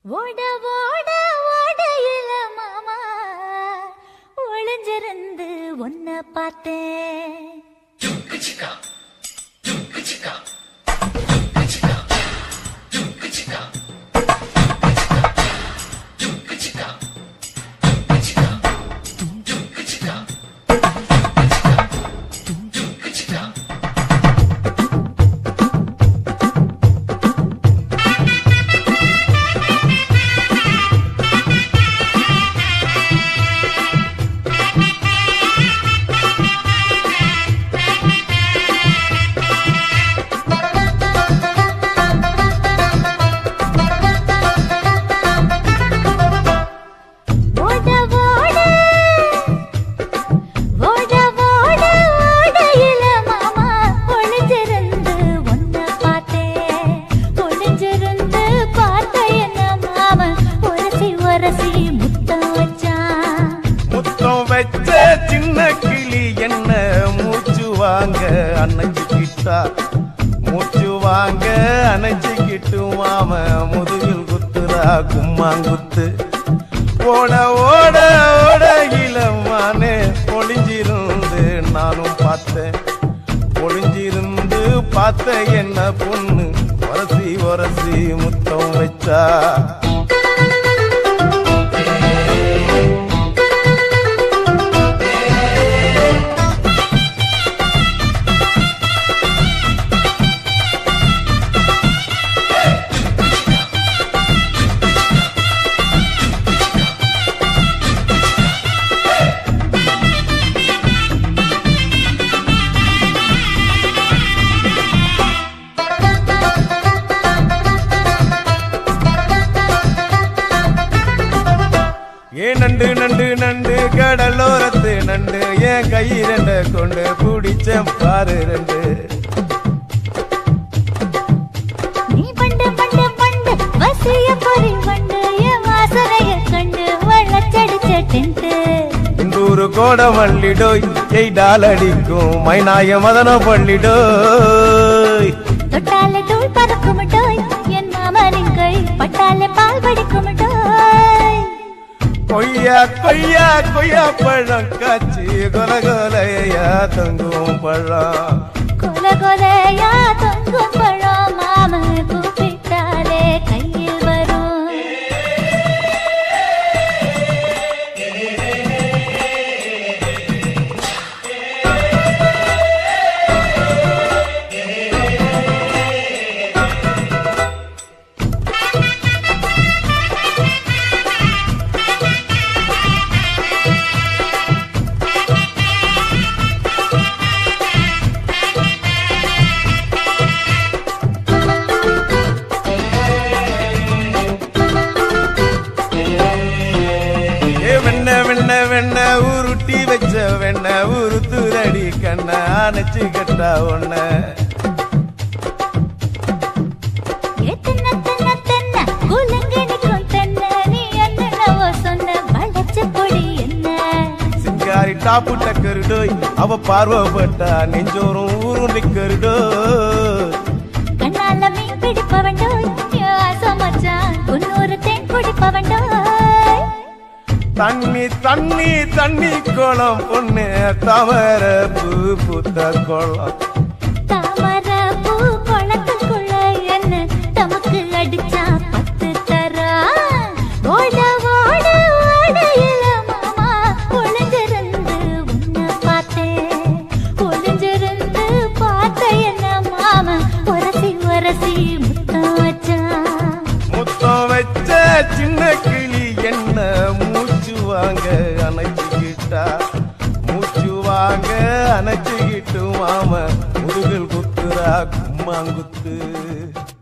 ஓட ஓட ஓடையில மாமா ஒளிஞ்சிருந்து உன்னை பார்த்தேன் ஓட ஓட ஓட ஓட ஓடையில மாமா ஒளிஞ்சிருந்து உன்னை பார்த்தேன் ஒளிஞ்சிருந்து பார்த்த என்ன மாமா உரசி உரசி முத்தம் வச்சான் முத்தம் வச்ச சின்ன கிளி என்ன மூச்சு வாங்க அணைச்சுக்கிட்டா மூச்சு வாங்க அணைச்சுக்கிட்டு மாம முதுகில் குத்துறா கும்மாங்குத்து ஓட ஓட ஓட இளமானே ஒளிஞ்சிருந்து நானும் பார்த்தேன் ஒளிஞ்சிருந்து பார்த்த என்ன பொண்ணு உரசி உரசி முத்தம் வச்சா ஏ நண்டு நண்டு நண்டு கடலோரத்து நண்டு என் கை ரெண்ட கொண்டு பிடிச்ச பாரு ரெண்டு நீ பண்டு பண்டு பண்டு வசிய பொறி வண்டு என் வாசனைய கண்டு வளச்சடிச்ச டென்ட்டு இந்தூரு கோட மல்லிடோய் எய்டால் அடிக்கும் மைனாய மதன பள்ளிடோய் தொட்டாலே தூள் பறக்கும் டோய் என் மாமனின் கை பட்டாலே பால் படிக்கும் டோய் கொய்யா கொய்யா கொய்யா பழம் காய்ச்சி கொல கொலையா தங்கும் பழம் கொல கொலையா தொங்கும் பழம் மாம கூப்பிட்டாலே கையில் வரும் ஏ வெண்ண வெண்ண வெண்ண உருட்டி வச்ச வெண்ண உருத்துரடி கண்ண அணைச்சு கட்டா ஒன்ன ஏ தின்ன தின்ன தின்ன குலங்கணிக்கும் தென்ன நீ என்னவோ சொன்ன வளச்ச பொடி என்ன சிங்காரி டாப்பு டக்கருடோய் அவ பார்வப்பட்டா நெஞ்சோறும் ஊரும் நிக்கருடோய் கண்ணால மீன் பிடிப்பவண்டோய் ஆசமச்சான் உன்னொரு தேன் குடிப்பவண்டோய் தண்ணி தண்ணி தண்ணி குளம் பொண்ணு தவற பூ பூத்த குளம் தாமர பூ குளத்துக்குள்ள என்ன தமக்கு அடிச்சா பத்து தரா ஓட ஓட ஓடையில மாமா ஒளிஞ்சிருந்து உன்னை பார்த்தேன் ஒளிஞ்சிருந்து பார்த்த என்ன மாமா உரசி உரசி முத்தம் வச்சான் முத்தம் வச்ச சின்ன கிளி என்ன மூச்சு வாங்க அணைச்சுக்கிட்டா மூச்சு வாங்க அணைச்சுக்கிட்டு மாம முதுகில் குத்துறா கும்மாங்குத்து